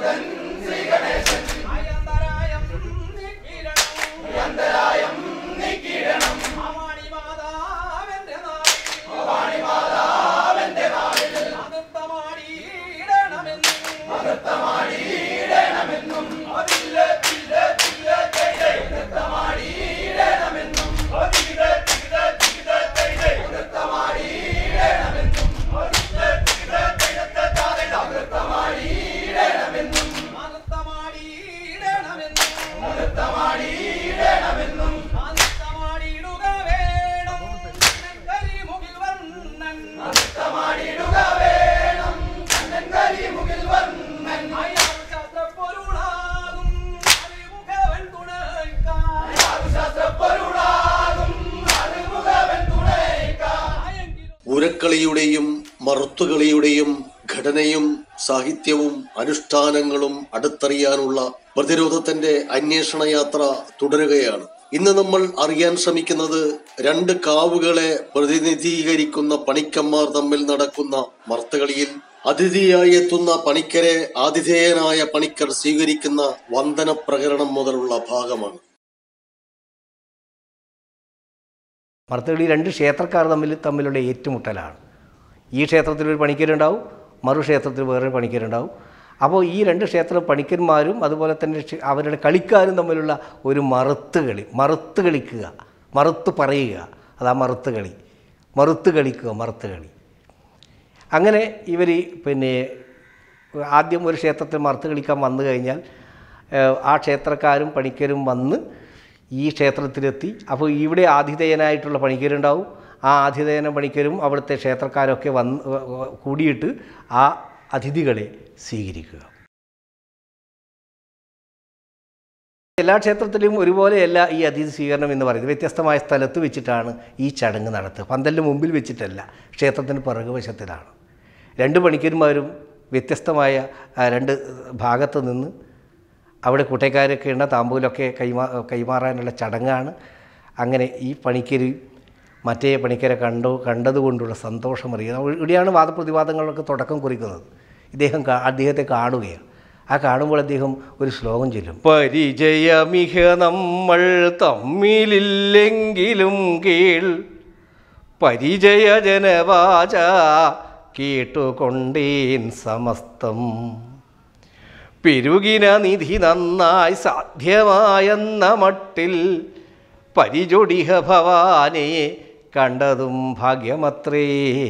അയന്തരായം നീക്കിയിടണം. ഭവാനി മാതാവെന്റെ നാളിൽ അനൃത്തമാടിയിടണമെന്നും അതിലെ തിലെ തിലെ തൈതൈ. അതിലെ തിലെ തിലെ തൈതൈ. അതിലെ തിലെ തിലെ താതൈ. അനൃത്തമാടിയിടണമെന്നും അനൃത്തമാടിയിടുക വേണം കരിമുകിൽ വർണ്ണൻ അയ്യാർ ശാസ്ത്രപ്പൊരുളാകും അറിമുഖവൻ തുണയ്ക്കാൻ ഉരക്കളിയുടെയും മറുത്തുകളിയുടെയും ഘടനയും സാഹിത്യവും അനുഷ്ഠാനങ്ങളും അടുത്തറിയാനുള്ള പ്രതിരോധത്തിന്റെ അന്വേഷണ യാത്ര തുടരുകയാണ് ഇന്ന് നമ്മൾ അറിയാൻ ശ്രമിക്കുന്നത് രണ്ട് കാവുകളെ പ്രതിനിധീകരിക്കുന്ന പണിക്കന്മാർ തമ്മിൽ നടക്കുന്ന മർത്തകളിയിൽ അതിഥിയായി എത്തുന്ന പണിക്കരെ ആതിഥേയനായ പണിക്കർ സ്വീകരിക്കുന്ന വന്ദന പ്രകരണം മുതലുള്ള ഭാഗമാണ് മർത്തകളി രണ്ട് ക്ഷേത്രക്കാർ തമ്മിൽ തമ്മിലുള്ള ഏറ്റുമുട്ടലാണ് ഈ ക്ഷേത്രത്തിൽ ഒരു പണിക്കരുണ്ടാവും മറുക്ഷേത്രത്തിൽ വേറൊരു പണിക്കരുണ്ടാവും അപ്പോൾ ഈ രണ്ട് ക്ഷേത്ര പണിക്കന്മാരും അതുപോലെ തന്നെ ക്ഷേ- അവരുടെ കളിക്കാരും തമ്മിലുള്ള ഒരു മറുത്ത് കളി മറുത്ത് കളിക്കുക മറുത്ത് പറയുക അതാ മറുത്ത് കളി മറുത്ത് കളിക്കുക മറുത്ത് കളി അങ്ങനെ ഇവർ പിന്നെ ആദ്യം ഒരു ക്ഷേത്രത്തിൽ മറുത്ത് കളിക്കാൻ വന്നു കഴിഞ്ഞാൽ ഏഹ്, ആ ക്ഷേത്രക്കാരും പണിക്കരും വന്ന് ഈ ക്ഷേത്രത്തിലെത്തി അപ്പോൾ ഇവിടെ ആതിഥേയനായിട്ടുള്ള പണിക്കരുണ്ടാവും ആ ആതിഥേയന പണിക്കരും അവിടുത്തെ ക്ഷേത്രക്കാരൊക്കെ വന്ന് കൂടിയിട്ട് ആ അതിഥികളെ സ്വീകരിക്കുക എല്ലാ ക്ഷേത്രത്തിലും ഒരുപോലെയല്ല ഈ അതിഥി സ്വീകരണം എന്ന് പറയുന്നത് വ്യത്യസ്തമായ സ്ഥലത്ത് വെച്ചിട്ടാണ് ഈ ചടങ്ങ് നടത്തുക പന്തലിന് മുമ്പിൽ വെച്ചിട്ടല്ല ക്ഷേത്രത്തിന് പിറകുവശത്തിലാണ് രണ്ട് പണിക്കന്മാരും വ്യത്യസ്തമായ ആ, രണ്ട് ഭാഗത്ത് നിന്ന് അവിടെ കൂട്ടക്കാരൊക്കെ ഉണ്ട് താമ്പൂലൊക്കെ കൈമാ കൈമാറാനുള്ള ചടങ്ങാണ് അങ്ങനെ ഈ പണിക്കര് മറ്റേ പണിക്കരെ കണ്ടു കണ്ടതുകൊണ്ടുള്ള സന്തോഷം അറിയുന്നത് ഇവിടെയാണ് വാദപ്രതിവാദങ്ങളൊക്കെ തുടക്കം കുറിക്കുന്നത് ഇദ്ദേഹം കാ- അദ്ദേഹത്തെ കാണുകയാണ് ആ കാണുമ്പോൾ അദ്ദേഹം ഒരു ശ്ലോകം ചൊല്ലും പരിചയമിഹ നമ്മൾ തമ്മിലില്ലെങ്കിലും കീൾ പരിചയ ജനവാച കേട്ടുകൊണ്ടേൻ സമസ്തം പെരുകിന നിധി നന്നായി സാധ്യമായെന്ന മട്ടിൽ പരിചൊടിഹ ഭവാനെ കണ്ടതും ഭാഗ്യമത്രേ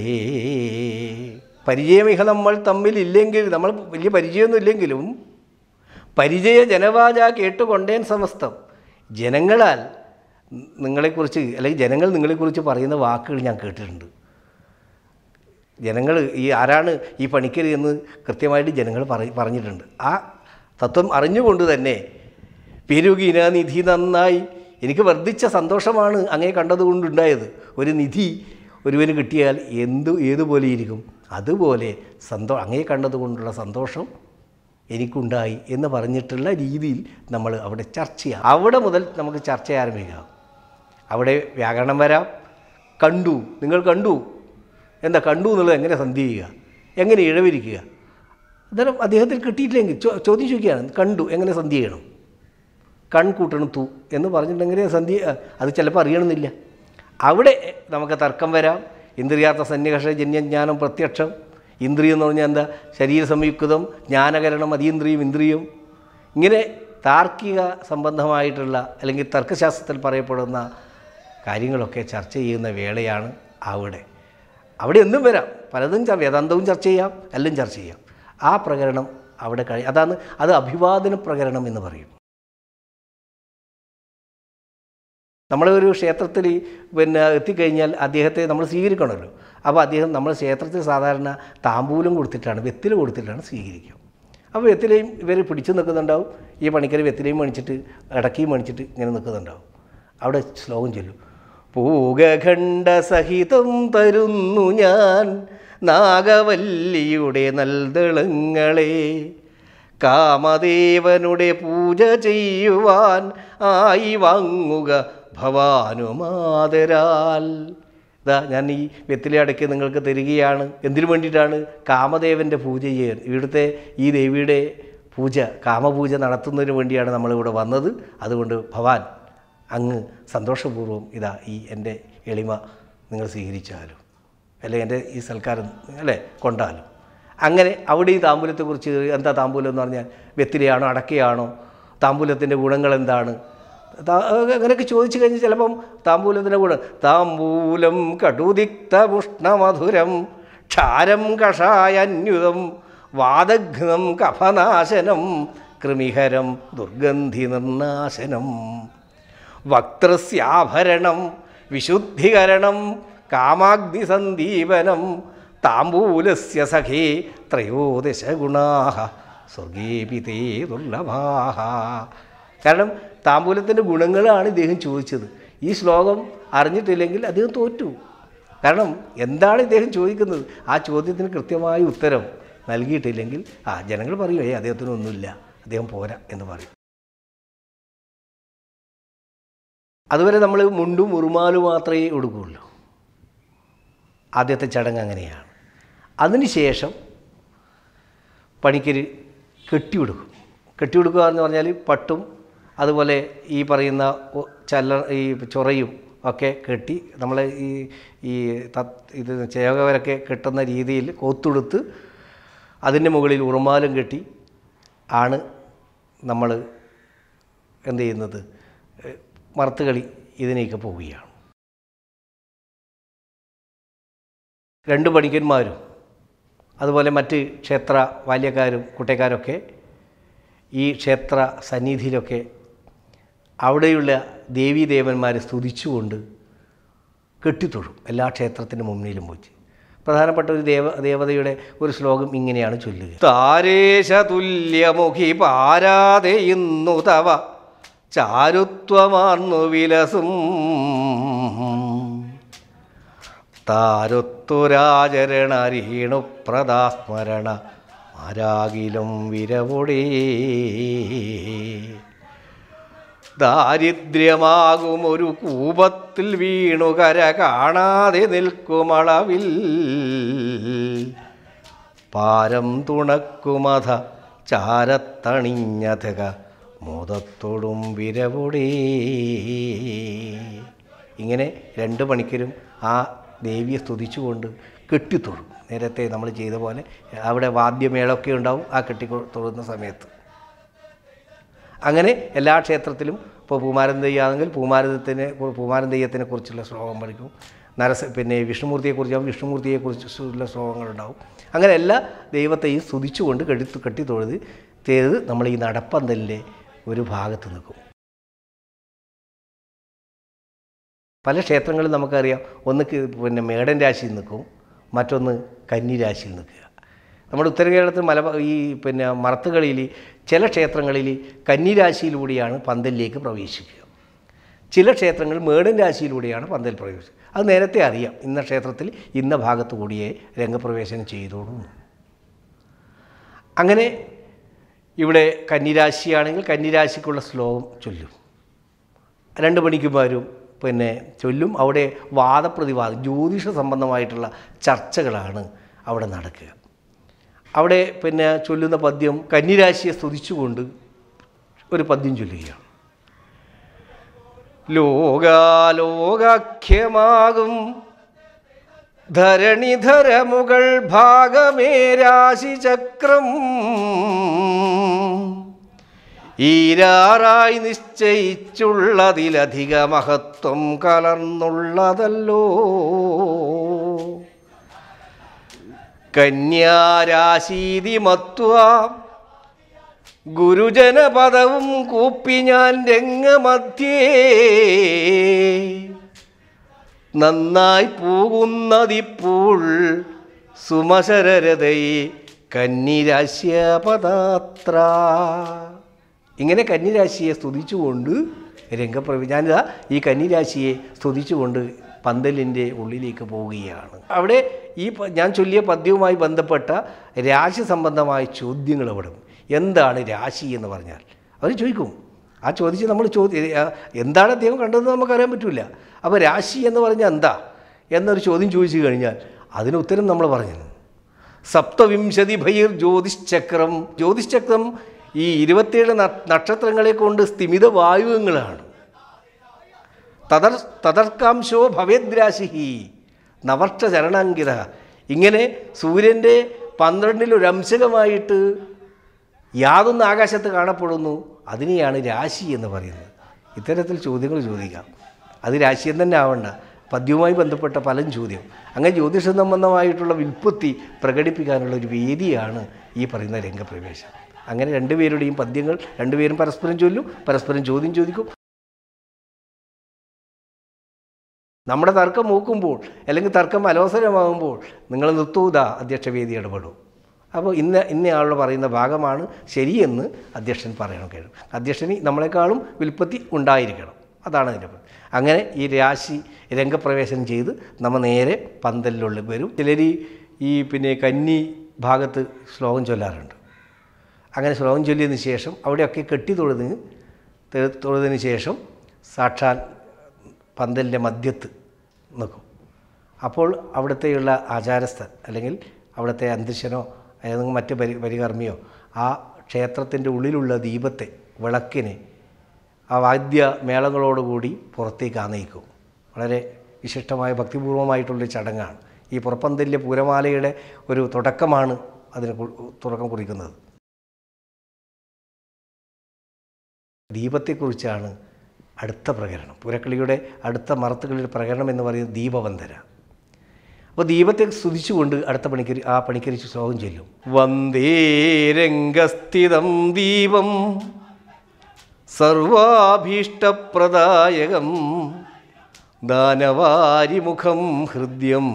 പരിചയമിഹ നമ്മൾ തമ്മിലില്ലെങ്കിൽ നമ്മൾ വലിയ പരിചയമൊന്നും ഇല്ലെങ്കിലും പരിചയ ജനവാച കേട്ടുകൊണ്ടേൻ സമസ്തം ജനങ്ങളാൽ നിങ്ങളെക്കുറിച്ച് അല്ലെങ്കിൽ ജനങ്ങൾ നിങ്ങളെക്കുറിച്ച് പറയുന്ന വാക്കുകൾ ഞാൻ കേട്ടിട്ടുണ്ട് ജനങ്ങൾ ഈ ആരാണ് ഈ പണിക്കർ എന്ന് കൃത്യമായിട്ട് ജനങ്ങൾ പറ പറഞ്ഞിട്ടുണ്ട് ആ തത്വം അറിഞ്ഞുകൊണ്ട് തന്നെ പെരുകിന നിധി നന്നായി എനിക്ക് വർദ്ധിച്ച സന്തോഷമാണ് അങ്ങേ കണ്ടതുകൊണ്ടുണ്ടായത് ഒരു നിധി ഒരുവന് കിട്ടിയാൽ എന്ത് ഏതുപോലെ ഇരിക്കും അതുപോലെ സന്തോ അങ്ങേ കണ്ടതുകൊണ്ടുള്ള സന്തോഷം എനിക്കുണ്ടായി എന്ന് പറഞ്ഞിട്ടുള്ള രീതിയിൽ നമ്മൾ അവിടെ ചർച്ച ചെയ്യാം അവിടെ മുതൽ നമുക്ക് ചർച്ച ആരംഭിക്കാം അവിടെ വ്യാകരണം വരാം കണ്ടു നിങ്ങൾ കണ്ടു എന്താ കണ്ടു എന്നുള്ളത് എങ്ങനെ സന്ധി ചെയ്യുക എങ്ങനെ ഇഴവിരിക്കുക അന്നേരം അദ്ദേഹത്തിന് കിട്ടിയിട്ടില്ലെങ്കിൽ ചോ ചോദ്യം ചോദിക്കുകയാണ് കണ്ടു എങ്ങനെ സന്ധി ചെയ്യണം കൺ കൂട്ടണം തു എന്ന് പറഞ്ഞിട്ടുണ്ടെങ്കിൽ സന്ധി അത് ചിലപ്പോൾ അറിയണമെന്നില്ല അവിടെ നമുക്ക് തർക്കം വരാം ഇന്ദ്രിയാർത്ഥ സന്നികർഷ ജന്യജ്ഞാനം പ്രത്യക്ഷം ഇന്ദ്രിയം എന്ന് പറഞ്ഞാൽ എന്താ ശരീര സംയുക്തം ജ്ഞാനകരണം അതീന്ദ്രിയം ഇന്ദ്രിയം ഇങ്ങനെ താർക്കിക സംബന്ധമായിട്ടുള്ള അല്ലെങ്കിൽ തർക്കശാസ്ത്രത്തിൽ പറയപ്പെടുന്ന കാര്യങ്ങളൊക്കെ ചർച്ച ചെയ്യുന്ന വേളയാണ് അവിടെ അവിടെ എന്തും വരാം പലതും ച- വേദാന്തവും ചർച്ച ചെയ്യാം എല്ലാം ചർച്ച ചെയ്യാം ആ പ്രകരണം അവിടെ കഴി അതാണ് അത് അഭിവാദന പ്രകരണം എന്ന് പറയും നമ്മളൊരു ക്ഷേത്രത്തിൽ പിന്നെ എത്തിക്കഴിഞ്ഞാൽ അദ്ദേഹത്തെ നമ്മൾ സ്വീകരിക്കണമല്ലോ അപ്പോൾ അദ്ദേഹം നമ്മൾ ക്ഷേത്രത്തിൽ സാധാരണ താമ്പൂലം കൊടുത്തിട്ടാണ് വെത്തില കൊടുത്തിട്ടാണ് സ്വീകരിക്കുക അപ്പോൾ വെത്തിലയും ഇവർ പിടിച്ചു നിൽക്കുന്നുണ്ടാവും ഈ പണിക്കർ വെത്തിലയും മണിച്ചിട്ട് ഇടക്കിയും മണിച്ചിട്ട് ഇങ്ങനെ നിൽക്കുന്നുണ്ടാവും അവിടെ ശ്ലോകം ചൊല്ലും പൂഗഖണ്ഡ സഹിതം തരുന്നു ഞാൻ നാഗവല്ലിയുടെ നൽതളങ്ങളെ കാമദേവനുടെ പൂജ ചെയ്യുവാൻ ആയി വാങ്ങുക ഭവാനുമാതരാൽ ഇതാ ഞാൻ ഈ വെത്തിലെ അടയ്ക്ക് നിങ്ങൾക്ക് തരികയാണ് എന്തിനു വേണ്ടിയിട്ടാണ് കാമദേവൻ്റെ പൂജ ചെയ്യാൻ ഇവിടുത്തെ ഈ ദേവിയുടെ പൂജ കാമപൂജ നടത്തുന്നതിന് വേണ്ടിയാണ് നമ്മളിവിടെ വന്നത് അതുകൊണ്ട് ഭവാൻ അങ്ങ് സന്തോഷപൂർവ്വം ഇതാ ഈ എൻ്റെ എളിമ നിങ്ങൾ സ്വീകരിച്ചാലും അല്ലെ എൻ്റെ ഈ സൽക്കാരം അല്ലേ കൊണ്ടാലും അങ്ങനെ അവിടെ ഈ താമ്പൂലത്തെക്കുറിച്ച് എന്താ താമ്പൂലം എന്ന് പറഞ്ഞാൽ വെത്തിലയാണോ അടക്കയാണോ താമ്പൂലത്തിൻ്റെ ഗുണങ്ങൾ എന്താണ് താ- അങ്ങനെയൊക്കെ ചോദിച്ചു കഴിഞ്ഞാൽ ചിലപ്പം താമ്പൂലത്തിൻ്റെ ഗുണം താമ്പൂലം കടുതിക്ത പുഷ്ണമധുരം ക്ഷാരം കഷായന്യുതം വാദഘ്നം കഫനാശനം കൃമിഹരം ദുർഗന്ധി നിർനാശനം വക്ത്രസ്യാഭരണം വിശുദ്ധീകരണം കാമാഗ്നിസന്ദീപനം താമ്പൂലസ്യ സഖേ ത്രയോദശ ഗുണാ സ്വർഗേപി തേ ദുർലഭാഹ കാരണം താമ്പൂലത്തിൻ്റെ ഗുണങ്ങളാണ് ഇദ്ദേഹം ചോദിച്ചത് ഈ ശ്ലോകം അറിഞ്ഞിട്ടില്ലെങ്കിൽ അദ്ദേഹം തോറ്റു കാരണം എന്താണ് ഇദ്ദേഹം ചോദിക്കുന്നത് ആ ചോദ്യത്തിന് കൃത്യമായ ഉത്തരം നൽകിയിട്ടില്ലെങ്കിൽ ആ ജനങ്ങൾ പറയും ഏ അദ്ദേഹത്തിനൊന്നുമില്ല അദ്ദേഹം പോരാ എന്ന് പറയും അതുവരെ നമ്മൾ മുണ്ടും ഉറുമാലും മാത്രമേ ഉടുക്കുകയുള്ളൂ ആദ്യത്തെ ചടങ്ങ് അങ്ങനെയാണ് അതിനുശേഷം പണിക്കർ കെട്ടിയെടുക്കും കെട്ടിയെടുക്കുക എന്ന് പറഞ്ഞാൽ പട്ടും അതുപോലെ ഈ പറയുന്ന ഒ- ചല്ല ഈ ചൊറയും ഒക്കെ കെട്ടി നമ്മൾ ഈ ഈ തത് ഇത് ചേവകവരൊക്കെ കെട്ടുന്ന രീതിയിൽ കോത്തുടുത്ത് അതിൻ്റെ മുകളിൽ ഉറുമാലും കെട്ടി ആണ് നമ്മൾ എന്ത് ചെയ്യുന്നത് ഏഹ് മറത്തുകളി ഇതിനേക്ക് പോവുകയാണ് രണ്ട് പണിക്കന്മാരും അതുപോലെ മറ്റ് ക്ഷേത്ര ബാല്യക്കാരും കുട്ടേക്കാരൊക്കെ ഈ ക്ഷേത്ര സന്നിധിയിലൊക്കെ അവിടെയുള്ള ദേവീദേവന്മാരെ സ്തുതിച്ചുകൊണ്ട് കെട്ടിത്തൊഴും എല്ലാ ക്ഷേത്രത്തിൻ്റെ മുന്നിലും പോയി പ്രധാനപ്പെട്ട ഒരു ദേവ ദേവതയുടെ ഒരു ശ്ലോകം ഇങ്ങനെയാണ് ചൊല്ലുക താരേശ തുല്യമുഖി പാരാതെ ഇന്നു തവ ചാരുത്വമാർന്നു വിലസും താരുത്തുരാചരണരീണു പ്രദാസ്മരണ ആരാകിലും വിരവൊടേ ദാരിദ്ര്യമാകും ഒരു കൂപത്തിൽ വീണു കര കാണാതെ നിൽക്കുമളവിൽ പാരം തുണക്കുമഥ ചാരത്തണിഞ്ഞതക മോദത്തോടും വിരവൊടേ ഇങ്ങനെ രണ്ട് മണിക്കരും ആ ദേവിയെ സ്തുതിച്ചുകൊണ്ട് കെട്ടിത്തൊഴും നേരത്തെ നമ്മൾ ചെയ്ത പോലെ അവിടെ വാദ്യമേളമൊക്കെ ഉണ്ടാവും ആ കെട്ടി തൊഴുന്ന സമയത്ത് അങ്ങനെ എല്ലാ ക്ഷേത്രത്തിലും ഇപ്പോൾ പൂമാരൻ തെയ്യാണെങ്കിൽ പൂമാരത്തിന് പൂമാരൻ തെയ്യത്തിനെ കുറിച്ചുള്ള ശ്ലോകം പഠിക്കും നരസ പിന്നെ വിഷ്ണുമൂർത്തിയെക്കുറിച്ചാകും വിഷ്ണുമൂർത്തിയെക്കുറിച്ചുള്ള ശ്ലോകങ്ങളുണ്ടാവും അങ്ങനെ എല്ലാ ദൈവത്തെയും സ്തുതിച്ചുകൊണ്ട് കെട്ടി കെട്ടി തൊഴുത് ചെയ്ത് നമ്മൾ ഈ നടപ്പന്തലിൻ്റെ ഒരു ഭാഗത്ത് നിൽക്കും പല ക്ഷേത്രങ്ങളിൽ നമുക്കറിയാം ഒന്ന് കി- പിന്നെ മേടൻ രാശിയിൽ നിൽക്കും മറ്റൊന്ന് കന്നി രാശിയിൽ നിൽക്കുക നമ്മുടെ ഉത്തര കേരളത്തിൽ മലബാ ഈ പിന്നെ മറത്തുകളിൽ ചില ക്ഷേത്രങ്ങളിൽ കന്നിരാശിയിലൂടെയാണ് പന്തലിലേക്ക് പ്രവേശിക്കുക ചില ക്ഷേത്രങ്ങൾ മേടൻ രാശിയിലൂടെയാണ് പന്തൽ പ്രവേശിക്കുക അത് നേരത്തെ അറിയാം ഇന്ന ക്ഷേത്രത്തിൽ ഇന്ന ഭാഗത്തു കൂടിയേ രംഗപ്രവേശനം ചെയ്തോളൂ അങ്ങനെ ഇവിടെ കന്നിരാശിയാണെങ്കിൽ കന്നിരാശിക്കുള്ള ശ്ലോകം ചൊല്ലും രണ്ട് മണിക്കുമാരും പിന്നെ ചൊല്ലും അവിടെ വാദപ്രതിവാദം ജ്യോതിഷ സംബന്ധമായിട്ടുള്ള ചർച്ചകളാണ് അവിടെ നടക്കുക അവിടെ പിന്നെ ചൊല്ലുന്ന പദ്യം കന്നിരാശിയെ സ്തുതിച്ചുകൊണ്ട് ഒരു പദ്യം ചൊല്ലുകയാണ് ലോകാലോകാഖ്യമാകും ധരണിധരമുകൾ ഭാഗമേ രാശിചക്രം ഈരാറായി നിശ്ചയിച്ചുള്ളതിലധിക മഹത്വം കലർന്നുള്ളതല്ലോ കന്യാരാശീതി മത്വാം ഗുരുജനപദവും കൂപ്പി ഞാൻ രംഗമധ്യേ നന്നായി പോകുന്നതിപ്പോൾ സുമശരരതയെ കന്നിരാശ്യപദാത്ര ഇങ്ങനെ കന്നിരാശിയെ സ്തുതിച്ചുകൊണ്ട് രംഗപ്രവേ ഞാനിതാ ഈ കന്നിരാശിയെ സ്തുതിച്ചുകൊണ്ട് പന്തലിൻ്റെ ഉള്ളിലേക്ക് പോവുകയാണ് അവിടെ ഈ പ- ഞാൻ ചൊല്ലിയ പദ്യവുമായി ബന്ധപ്പെട്ട രാശി സംബന്ധമായ ചോദ്യങ്ങൾ അവിടെ ഉണ്ട്. എന്താണ് രാശി എന്ന് പറഞ്ഞാൽ അവർ ചോദിക്കും ആ ചോദിച്ച് നമ്മൾ ചോദ്യ ആ, എന്താണ് അദ്ദേഹം കണ്ടതെന്ന് നമുക്കറിയാൻ പറ്റില്ല അപ്പോൾ രാശി എന്ന് പറഞ്ഞാൽ എന്താ എന്നൊരു ചോദ്യം ചോദിച്ചു കഴിഞ്ഞാൽ അതിന് ഉത്തരം നമ്മൾ പറഞ്ഞു സപ്തവിംശതി ഭൈർ ജ്യോതിശ്ചക്രം ജ്യോതിശ്ചക്രം ഈ ഇരുപത്തിയേഴ് ന- നക്ഷത്രങ്ങളെ കൊണ്ട് സ്ഥിമിത വായുവങ്ങളാണ് തദർ തദർക്കാംശോ ഭവേദ്രാശി നവർഷ ചരണാങ്കിത ഇങ്ങനെ സൂര്യൻ്റെ പന്ത്രണ്ടിലൊരു അംശകമായിട്ട് യാതൊന്ന് ആകാശത്ത് കാണപ്പെടുന്നു അതിനെയാണ് രാശി എന്ന് പറയുന്നത് ഇത്തരത്തിൽ ചോദ്യങ്ങൾ ചോദിക്കാം അത് രാശിയം തന്നെ ആവണ്ട പദ്യവുമായി ബന്ധപ്പെട്ട പലം ചോദ്യം അങ്ങനെ ജ്യോതിഷ സംബന്ധമായിട്ടുള്ള വിൽപ്പത്തി പ്രകടിപ്പിക്കാനുള്ള ഒരു വേദിയാണ് ഈ പറയുന്ന രംഗപ്രവേശം അങ്ങനെ രണ്ടുപേരുടെയും പദ്യങ്ങൾ രണ്ടുപേരും പരസ്പരം ചൊല്ലും പരസ്പരം ചോദ്യം ചോദിക്കും നമ്മുടെ തർക്കം മൂക്കുമ്പോൾ അല്ലെങ്കിൽ തർക്കം അലോസരമാകുമ്പോൾ നിങ്ങൾ നിർത്തൂത അധ്യക്ഷവേദി ഇടപെടും അപ്പോൾ ഇന്ന ഇന്നയാളുടെ പറയുന്ന ഭാഗമാണ് ശരിയെന്ന് അധ്യക്ഷൻ പറയണം കഴിയും അധ്യക്ഷന് നമ്മളെക്കാളും വിൽപ്പത്തി ഉണ്ടായിരിക്കണം അതാണ് അതിൻ്റെ പ്രശ്നം. അങ്ങനെ ഈ രാശി രംഗപ്രവേശനം ചെയ്ത് നമ്മൾ നേരെ പന്തലിലുള്ള വരും ചിലർ ഈ പിന്നെ കന്നി ഭാഗത്ത് ശ്ലോകം ചൊല്ലാറുണ്ട് അങ്ങനെ ശ്ലോകം ചൊല്ലിയതിന് ശേഷം അവിടെയൊക്കെ കെട്ടി തൊഴുതിന് തെ- തൊഴുതിന് ശേഷം സാക്ഷാൽ പന്തലിൻ്റെ മധ്യത്ത് നിൽക്കും അപ്പോൾ അവിടുത്തെയുള്ള ആചാരസ്ഥൻ അല്ലെങ്കിൽ അവിടുത്തെ അന്തരീക്ഷനോ അല്ലെങ്കിൽ മറ്റ് പരി പരികർമ്മിയോ ആ ക്ഷേത്രത്തിൻ്റെ ഉള്ളിലുള്ള ദീപത്തെ വിളക്കിനെ ആ വാദ്യ മേളങ്ങളോടുകൂടി പുറത്തേക്ക് ആനയിക്കും വളരെ വിശിഷ്ടമായ ഭക്തിപൂർവമായിട്ടുള്ളൊരു ചടങ്ങാണ് ഈ പുറപ്പന്തലിലെ പൂരമാലയുടെ ഒരു തുടക്കമാണ് അതിന് കു- തുടക്കം കുറിക്കുന്നത് ദീപത്തെക്കുറിച്ചാണ് അടുത്ത പ്രകരണം പുരക്കളിയുടെ അടുത്ത മറത്തുകളിയുടെ പ്രകരണം എന്ന് പറയുന്നത് ദീപവന്ദന അപ്പോൾ ദീപത്തെ സ്തുതിച്ചുകൊണ്ട് അടുത്ത പണിക്കരി ആ പണിക്കരിച്ച് ശ്ലോകം ചൊല്ലും വന്ദേ രംഗസ്ഥിതം ദീപം സർവാഭീഷ്ടപ്രദായകം ദാനവാരിമുഖം ഹൃദ്യം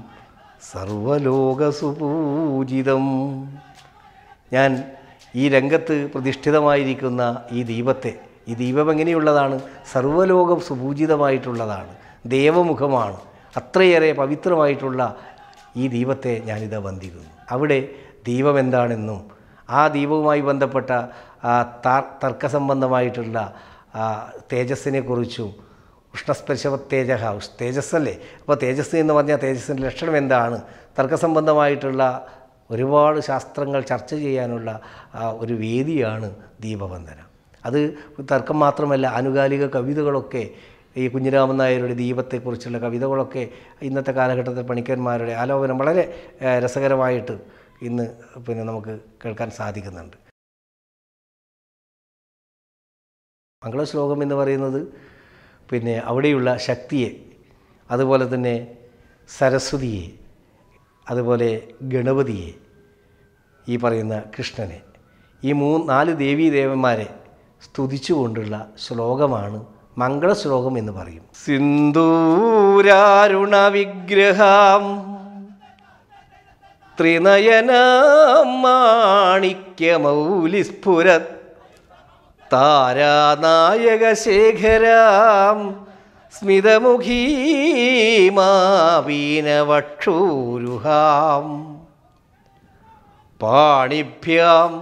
സർവലോകസുപൂജിതം ഞാൻ ഈ രംഗത്ത് പ്രതിഷ്ഠിതമായിരിക്കുന്ന ഈ ദീപത്തെ ഈ ദീപം എങ്ങനെയുള്ളതാണ് സർവ്വലോകം സുപൂജിതമായിട്ടുള്ളതാണ് ദേവമുഖമാണ് അത്രയേറെ പവിത്രമായിട്ടുള്ള ഈ ദീപത്തെ ഞാനിതാ വന്ദിക്കുന്നു അവിടെ ദീപം എന്താണെന്നും ആ ദീപവുമായി ബന്ധപ്പെട്ട ആ താർ തർക്കസംബന്ധമായിട്ടുള്ള ആ തേജസ്സിനെക്കുറിച്ചും ഉഷ്ണസ്പർശവ തേജ തേജസ്സല്ലേ അപ്പോൾ തേജസ് എന്ന് പറഞ്ഞാൽ തേജസ്സിൻ്റെ ലക്ഷണം എന്താണ് തർക്കസംബന്ധമായിട്ടുള്ള ഒരുപാട് ശാസ്ത്രങ്ങൾ ചർച്ച ചെയ്യാനുള്ള ആ, ഒരു വേദിയാണ് ദീപവന്ദന അത് തർക്കം മാത്രമല്ല ആനുകാലിക കവിതകളൊക്കെ ഈ കുഞ്ഞിരാമൻ നായരുടെ ദീപത്തെക്കുറിച്ചുള്ള കവിതകളൊക്കെ ഇന്നത്തെ കാലഘട്ടത്തിൽ പണിക്കന്മാരുടെ ആലോചന വളരെ ഏ, രസകരമായിട്ട് ഇന്ന് പിന്നെ നമുക്ക് കേൾക്കാൻ സാധിക്കുന്നുണ്ട് മംഗളശ്ലോകം എന്ന് പറയുന്നത് പിന്നെ അവിടെയുള്ള ശക്തിയെ അതുപോലെ തന്നെ സരസ്വതിയെ അതുപോലെ ഗണപതിയെ ഈ പറയുന്ന കൃഷ്ണനെ ഈ മൂന്ന് നാല് ദേവീ ദേവന്മാരെ സ്തുതിച്ചുകൊണ്ടുള്ള ശ്ലോകമാണ് മംഗളശ്ലോകം എന്ന് പറയും സിന്ദൂരാരുണ വിഗ്രഹാം ത്രിനയനാം മാണിക്യമൗലിസ്ഫുരത് താരാനായകശേഖരാം സ്മിതമുഖീമാവീനവക്ഷൂരുഹാം പാണിഭ്യാം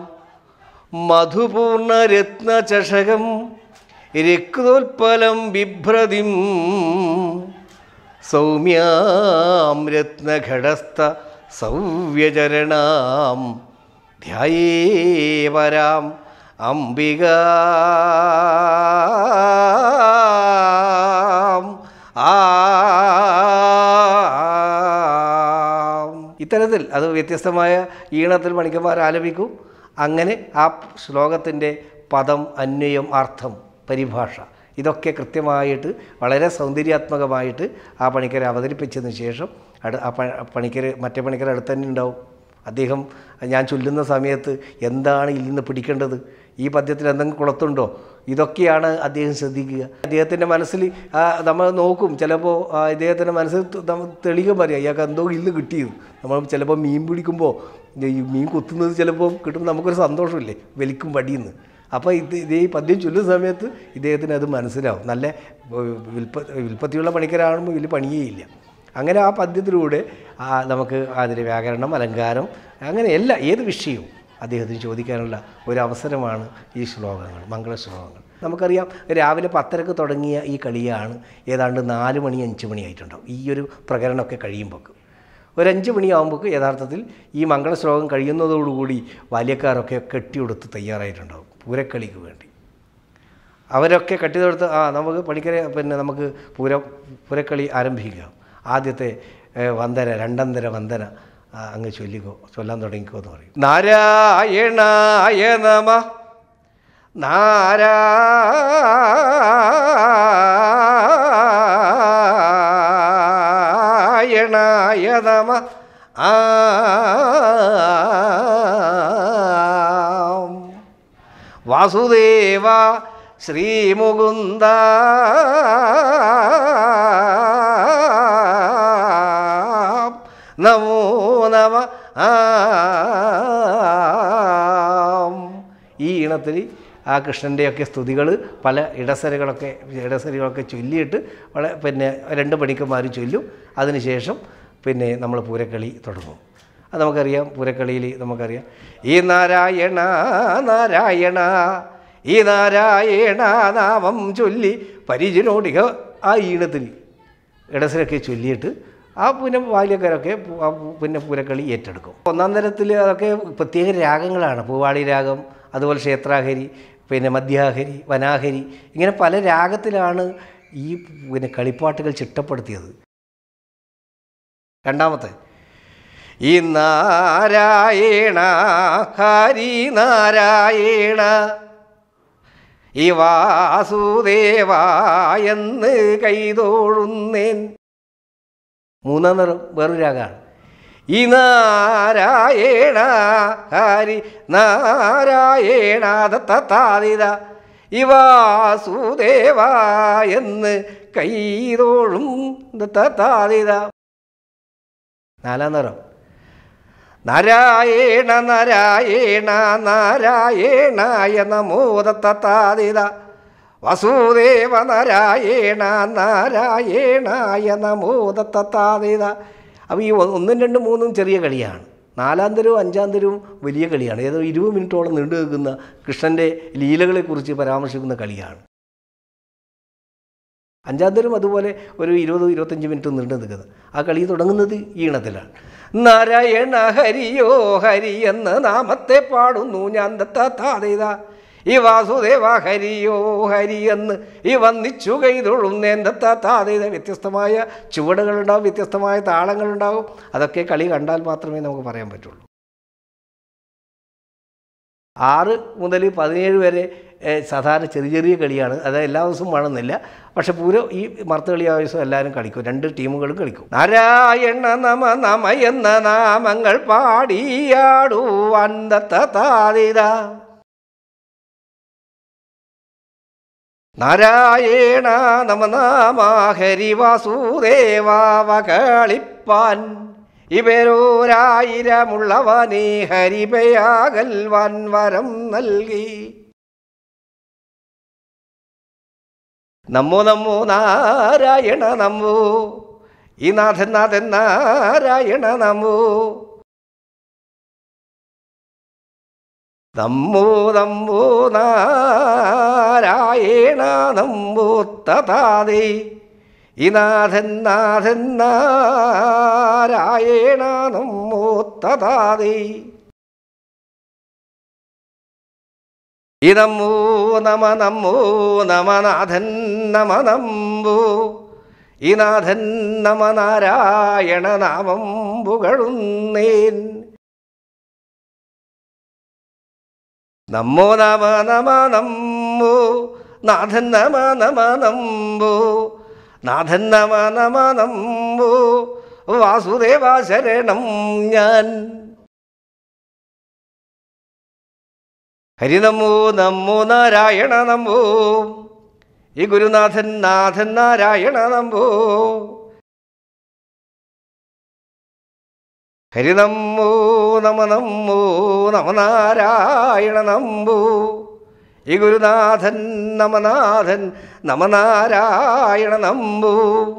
മധുപൂർണരത്നചഷകം രക്തോൽപ്പലം ബിഭ്രതിം സൗമ്യാം രത്നഘടസ്ഥ സൗവ്യചരണാം ധ്യായേവരാം അംബികാം ആം. ഇത്തരത്തിൽ അത് വ്യത്യസ്തമായ ഈണത്തിൽ മണിക്കന്മാർ ആലപിക്കും അങ്ങനെ ആ ശ്ലോകത്തിൻ്റെ പദം അന്വയം അർത്ഥം പരിഭാഷ ഇതൊക്കെ കൃത്യമായിട്ട് വളരെ സൗന്ദര്യാത്മകമായിട്ട് ആ പണിക്കരെ അവതരിപ്പിച്ചതിന് ശേഷം അടു ആ പ പണിക്കർ മറ്റേ പണിക്കർ അടുത്ത് തന്നെ ഉണ്ടാവും അദ്ദേഹം ഞാൻ ചൊല്ലുന്ന സമയത്ത് എന്താണ് ഇതിൽ നിന്ന് പിടിക്കേണ്ടത് ഈ പദ്യത്തിൽ എന്തെങ്കിലും കുളത്തുണ്ടോ ഇതൊക്കെയാണ് അദ്ദേഹം ശ്രദ്ധിക്കുക അദ്ദേഹത്തിൻ്റെ മനസ്സിൽ ആ, നമ്മൾ നോക്കും ചിലപ്പോൾ ഇദ്ദേഹത്തിൻ്റെ മനസ്സിൽ ത- നമ്മൾ തെളിയിക്കാൻ പറയാം ഇയാൾക്ക് എന്തോ ഇന്ന് കിട്ടിയത് നമ്മൾ ചിലപ്പോൾ മീൻ പിടിക്കുമ്പോൾ ഈ മീൻ കുത്തുന്നത് ചിലപ്പോൾ കിട്ടുമ്പോൾ നമുക്കൊരു സന്തോഷമില്ലേ വലിക്കും വടിയെന്ന് അപ്പോൾ ഇത് ഇത് ഈ പദ്യം ചൊല്ലുന്ന സമയത്ത് ഇദ്ദേഹത്തിന് അത് മനസ്സിലാവും നല്ല ഏഹ്, വിൽപ്പ വിൽപ്പത്തിയുള്ള പണിക്കരാകുമ്പോൾ വലിയ പണിയേ ഇല്ല അങ്ങനെ ആ പദ്യത്തിലൂടെ ആ നമുക്ക് അതിൻ്റെ വ്യാകരണം അലങ്കാരം അങ്ങനെ എല്ലാ ഏത് വിഷയവും അദ്ദേഹത്തിന് ചോദിക്കാനുള്ള ഒരു അവസരമാണ് ഈ ശ്ലോകങ്ങൾ മംഗള ശ്ലോകങ്ങൾ നമുക്കറിയാം രാവിലെ പത്തരക്ക് തുടങ്ങിയ ഈ കളിയാണ് ഏതാണ്ട് നാല് മണി അഞ്ച് മണിയായിട്ടുണ്ടാവും ഈ ഒരു പ്രകരണമൊക്കെ കഴിയുമ്പോൾ ഒരു അഞ്ച് മണിയാകുമ്പോൾ യഥാർത്ഥത്തിൽ ഈ മംഗളശ്ലോകം കഴിയുന്നതോടുകൂടി ബാല്യക്കാരൊക്കെ കെട്ടിയെടുത്ത് തയ്യാറായിട്ടുണ്ടാവും പൂരക്കളിക്ക് വേണ്ടി അവരൊക്കെ കെട്ടിയെടുത്ത് ആ നമുക്ക് പണിക്കരെ പിന്നെ നമുക്ക് പൂര പൂരക്കളി ആരംഭിക്കാം ആദ്യത്തെ ഏ, വന്ദന രണ്ടന്തര വന്ദന ആ, അങ്ങ് ചൊല്ലിക്കോ ചൊല്ലാൻ തുടങ്ങിക്കോ എന്ന് പറയും നാരായണായ നമ നാരായണായ നമ ആം വാസുദേവ ശ്രീമുകുന്ദ നമോ നമ ആം ഈ ഈണത്തിൽ ആ കൃഷ്ണൻ്റെയൊക്കെ സ്തുതികൾ പല ഇടസരകളൊക്കെ ഇടസരികളൊക്കെ ചൊല്ലിയിട്ട് വളരെ പിന്നെ രണ്ട് പണിക്കന്മാർ ചൊല്ലും അതിനുശേഷം പിന്നെ നമ്മൾ പൂരക്കളി തുടങ്ങും അത് നമുക്കറിയാം പൂരക്കളിയിൽ നമുക്കറിയാം ഈ നാരായണ നാരായണ ഈ നാരായണ നാമം ചൊല്ലി പരിചനോടിക ആ ഈണത്തിൽ ഇടസിലൊക്കെ ചൊല്ലിയിട്ട് ആ പിന്നെ ബാല്യക്കാരൊക്കെ പു- ആ പു- പിന്നെ പൂരക്കളി ഏറ്റെടുക്കും ഒന്നാം തരത്തിൽ അതൊക്കെ പ്രത്യേക രാഗങ്ങളാണ് പൂവാളി രാഗം അതുപോലെ ക്ഷേത്രാഹരി പിന്നെ മധ്യാഹരി വനാഹരി ഇങ്ങനെ പല രാഗത്തിലാണ് ഈ പിന്നെ കളിപ്പാട്ടുകൾ ചിട്ടപ്പെടുത്തിയത് രണ്ടാമത്തെ ഈ നാരായണ ഹരി നാരായണ ഈ വാസുദേവ എന്ന് കൈതോഴുന്നേൻ മൂന്നാം നിറം വേറൊരു രാഗമാണ് ഈ നാരായണ ഹരി നാരായണ ദത്താതിത ഈ വാസുദേവ എന്ന് കൈതോഴും ദത്താതിത നാലാം നിറം നാരായണ നാരായണ നാരായണായ നമോ ദത്താതിത വസുദേവ നാരായണ നാരായണായ നമോ ദത്താതിത അപ്പോൾ ഈ ഒ- ഒന്നും രണ്ടും മൂന്നും ചെറിയ കളിയാണ് നാലാം തരവും അഞ്ചാം തരവും വലിയ കളിയാണ് ഏതോ ഇരുപത് മിനിറ്റോളം നീണ്ടു നിൽക്കുന്ന കൃഷ്ണൻ്റെ ലീലകളെക്കുറിച്ച് പരാമർശിക്കുന്ന കളിയാണ് അഞ്ചാം തരം അതുപോലെ ഒരു ഇരുപത് ഇരുപത്തഞ്ച് മിനിറ്റ് നീണ്ടു നിൽക്കുന്നത് ആ കളി തുടങ്ങുന്നത് ഈ ഈണത്തിലാണ് നാരായണ ഹരിയോ ഹരി എന്ന നാമത്തെ പാടുന്നു ഞാൻ ദത്താതേത ഈ വാസുദേവ ഹരിയോ ഹരി എന്ന് ഈ വന്നിച്ചു കൈതൊഴുന്നേൻ ദത്താതേത വ്യത്യസ്തമായ ചുവടുകളുണ്ടാവും വ്യത്യസ്തമായ താളങ്ങളുണ്ടാവും അതൊക്കെ കളി കണ്ടാൽ മാത്രമേ നമുക്ക് പറയാൻ പറ്റുള്ളൂ ആറ് മുതൽ പതിനേഴ് വരെ ഏഹ്, സാധാരണ ചെറിയ ചെറിയ കളിയാണ് അത് എല്ലാ ദിവസവും വേണമെന്നില്ല പക്ഷെ പൂരം ഈ മറുത്തുകളി ആവശ്യം എല്ലാവരും കളിക്കും രണ്ട് ടീമുകളും കളിക്കും നാരായണ നമ നമ എന്ന നാമങ്ങൾ പാടിയാടുവാൻ ദത്താതിര നാരായണ നമ നാമ ഹരി വാസുദേവാവ കളിപ്പാൻ ഇവരോരായിരമുള്ളവനെ ഹരിപയാകൽവാൻ വരം നൽകി നമോ നമോ നാരായണ നമോ ഈ നാഥൻ നാഥൻ നാരായണ നമോ നമോ നമോ നാരായണ നമോ തഥാതേ ഈ നാഥൻ നാഥൻ നാരായണ നമോ തഥാതേ ഈ നമോ നമ നമോ നമനാഥൻ നമ നമ്പോ ഈ നാഥൻ നമ നാരായണ നാമം പുകഴുന്നേൻ നമോ നമ നമ നമ്പോ നാഥൻ നമ നമ നമ്പോ നാഥൻ നമ നമ നമ്പോ വാസുദേവ ശരണം ഞാൻ ഹരിനമോ നമോ നാരായണ നമോ ഈ ഗുരുനാഥൻ നാഥൻ നാരായണ നമ്പോ ഹരിനമ്മോ നമ നമ്മോ നമ നാരായണ നമ്പോ ഈ ഗുരുനാഥൻ നമനാഥൻ നമ നാരായണ നമ്പോ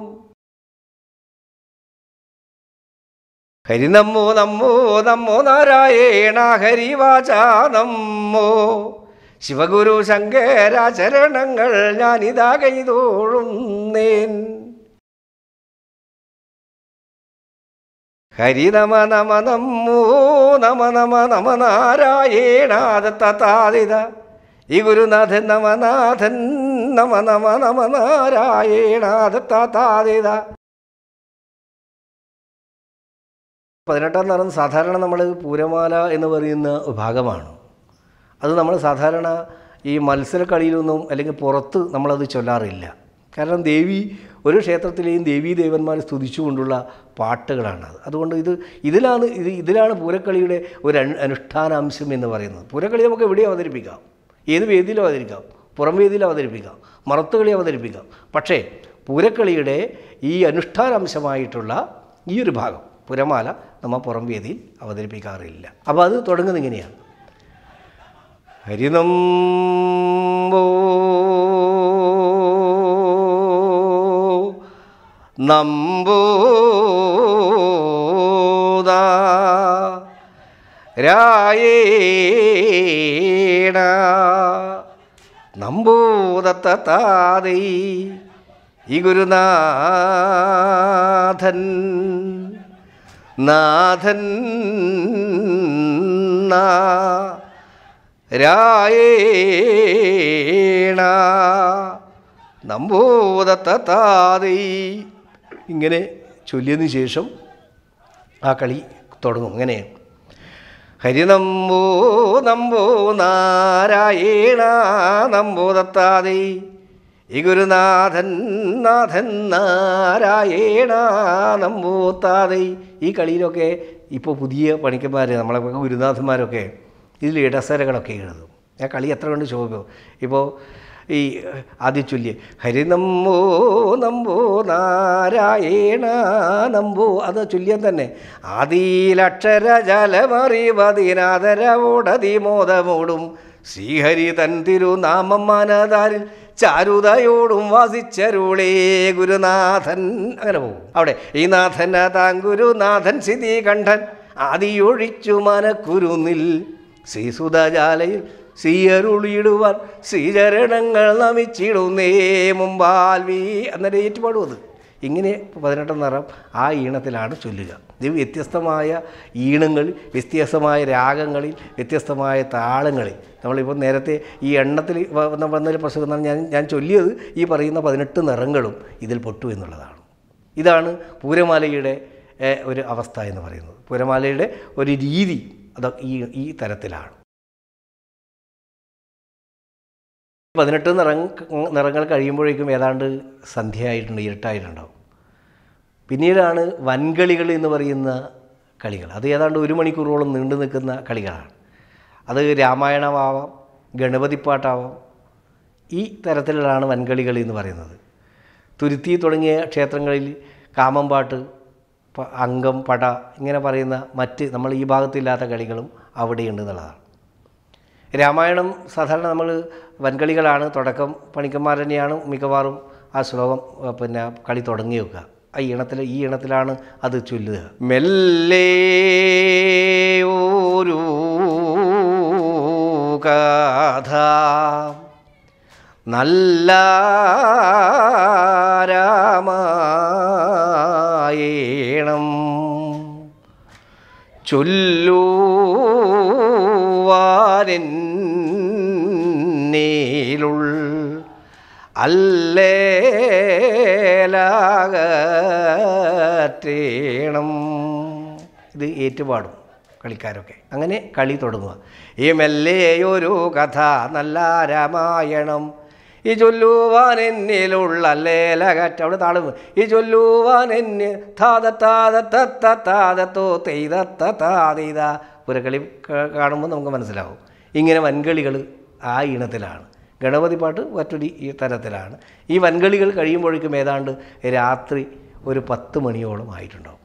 ഹരിനമ്മോ നമ്മോ നമ്മോ നാരായണ ഹരിവാച നമ്മോ ശിവഗുരു ശങ്കര ചരണങ്ങൾ ഞാനിതാ കൈതോഴുന്നേൻ ഹരി നമ നമ നമോ നമ നമ നമ നാരായണാദത്താതിത ഈ ഗുരുനാഥൻ നമനാഥൻ നമ നമ നമ നാരായണാദത്താതിത പതിനെട്ടാം നിറം സാധാരണ നമ്മൾ പൂരമാല എന്ന് പറയുന്ന ഭാഗമാണ് അത് നമ്മൾ സാധാരണ ഈ മത്സരക്കളിയിലൊന്നും അല്ലെങ്കിൽ പുറത്ത് നമ്മളത് ചൊല്ലാറില്ല കാരണം ദേവി ഒരു ക്ഷേത്രത്തിലെയും ദേവീ ദേവന്മാരെ സ്തുതിച്ചുകൊണ്ടുള്ള പാട്ടുകളാണ് അത് അതുകൊണ്ട് ഇത് ഇതിലാണ് ഇത് ഇതിലാണ് പൂരക്കളിയുടെ ഒരു അനു അനുഷ്ഠാനാംശം എന്ന് പറയുന്നത് പൂരക്കളി നമുക്ക് എവിടെയും അവതരിപ്പിക്കാം ഏത് വേദിയിലും അവതരിക്കാം പുറം വേദിയിൽ അവതരിപ്പിക്കാം മറത്തുകളി അവതരിപ്പിക്കാം പക്ഷേ പൂരക്കളിയുടെ ഈ അനുഷ്ഠാനാംശമായിട്ടുള്ള ഈ ഒരു ഭാഗം പുരമാല നമ്മൾ പുറം വേദിയിൽ അവതരിപ്പിക്കാറില്ല അപ്പോൾ അത് തുടങ്ങുന്നത് ഇങ്ങനെയാണ് ഹരിനമ്പോ നമ്പൂത രായേണ നമ്പൂതത്താതൈ ഈ ഗുരുനാഥൻ നാഥൻ നാ രായേണ നമ്പൂതത്താതൈ ഇങ്ങനെ ചൊല്ലിയതിനു ശേഷം ആ കളി തുടങ്ങും ഇങ്ങനെ ഹരിനമ്പോ നമ്പോ നാരായണ നമ്പൂതത്താതൈ ഈ ഗുരുനാഥൻ നാഥൻ നാരായണ നമ്പൂത്താതൈ ഈ കളിയിലൊക്കെ ഇപ്പോൾ പുതിയ പണിക്കന്മാർ നമ്മളെ ഗുരുനാഥന്മാരൊക്കെ ഇതിൽ ഇടസരകളൊക്കെ എഴുതും ആ കളി എത്ര കണ്ട് ശോഭിക്കും ഇപ്പോൾ ഈ ആദ്യ ചൊല്ലിയ ഹരിനമ്പോ നമ്പോ നാരായണ നമ്പോ അത് ചൊല്ലിയാൻ തന്നെ ആദിയിലക്ഷര ജലമറിവതിനാദരവോടതി മോദമോടും ശ്രീഹരി തൻ തിരുനാമം മനതാരിൽ ചാരുതയോടും വാസിച്ചരുളേ ഗുരുനാഥൻ അങ്ങനെ പോകും അവിടെ ഈ നാഥന താൻ ഗുരുനാഥൻ സ്ഥിതി കണ്ഠൻ ആദിയൊഴിച്ചു മനക്കുരുന്നിൽ ശ്രീസുതജാലയിൽ ശ്രീയരുളിയിടുവാൻ ശ്രീചരണങ്ങൾ നമിച്ചിടുന്നേ മുമ്പാൽ വീ അന്നേരം ഏറ്റുപാടും അത് ഇങ്ങനെ പതിനെട്ടാം നിറം ആ ഈണത്തിലാണ് ചൊല്ലുക ഇത് വ്യത്യസ്തമായ ഈണങ്ങളിൽ വ്യത്യസ്തമായ രാഗങ്ങളിൽ വ്യത്യസ്തമായ താളങ്ങളിൽ നമ്മളിപ്പോൾ നേരത്തെ ഈ എണ്ണത്തിൽ വന്ന വന്നൊരു പ്രശ്നം എന്ന് പറഞ്ഞാൽ ഞാൻ ഞാൻ ചൊല്ലിയത് ഈ പറയുന്ന പതിനെട്ട് നിറങ്ങളും ഇതിൽ പൊട്ടു എന്നുള്ളതാണ് ഇതാണ് പൂരമാലയുടെ ഏഹ്, ഒരു അവസ്ഥ എന്ന് പറയുന്നത് പൂരമാലയുടെ ഒരു രീതി അത് ഈ ഈ തരത്തിലാണ് പതിനെട്ട് നിറം നിറങ്ങൾ കഴിയുമ്പോഴേക്കും ഏതാണ്ട് സന്ധ്യയായിട്ടുണ്ട് ഇരുട്ടായിട്ടുണ്ടാവും പിന്നീടാണ് വൻകളികൾ എന്ന് പറയുന്ന കളികൾ അത് ഏതാണ്ട് ഒരു മണിക്കൂറോളം നീണ്ടു നിൽക്കുന്ന കളികളാണ് അത് രാമായണമാവാം ഗണപതിപ്പാട്ടാവാം ഈ തരത്തിലാണ് വൻകളികൾ എന്ന് പറയുന്നത് തുരുത്തി തുടങ്ങിയ ക്ഷേത്രങ്ങളിൽ കാമമ്പാട്ട് പ- അംഗം പട ഇങ്ങനെ പറയുന്ന മറ്റ് നമ്മൾ ഈ ഭാഗത്തില്ലാത്ത കളികളും അവിടെയുണ്ട് എന്നുള്ളതാണ് രാമായണം സാധാരണ നമ്മൾ വൻകളികളാണ് തുടക്കം പണിക്കന്മാർ തന്നെയാണ് മിക്കവാറും ആ ശ്ലോകം ആ, പിന്നെ കളി തുടങ്ങി വെക്കുക ആ ഈണത്തിൽ ഈ ഈണത്തിലാണ് അത് ചൊല്ലുക മെല്ലെ ഒരു കഥ നല്ല രാമായണം ചൊല്ലുവാനെന്നേലുൾ അല്ലേലാകേണം ഇത് ഏറ്റുപാടും കളിക്കാരൊക്കെ അങ്ങനെ കളി തുടങ്ങുക ഈ മെല്ലെയൊരു കഥ നല്ല രാമായണം ഈ ചൊല്ലുവാൻ എന്നിലുള്ള ലേലകറ്റ അവിടെ താളും ഈ ചൊല്ലുവാൻ എന്നെ താതത്താതത്തത്താതത്തോ തെയ്തത്താതീത പുരക്കളി ക- കാണുമ്പോൾ നമുക്ക് മനസ്സിലാവും ഇങ്ങനെ വൻകളികൾ ആ ഈണത്തിലാണ് ഗണപതി പാട്ട് മറ്റൊരു ഈ തരത്തിലാണ് ഈ വൻകളികൾ കഴിയുമ്പോഴേക്കും ഏതാണ്ട് രാത്രി ഒരു പത്ത് മണിയോളം ആയിട്ടുണ്ടാവും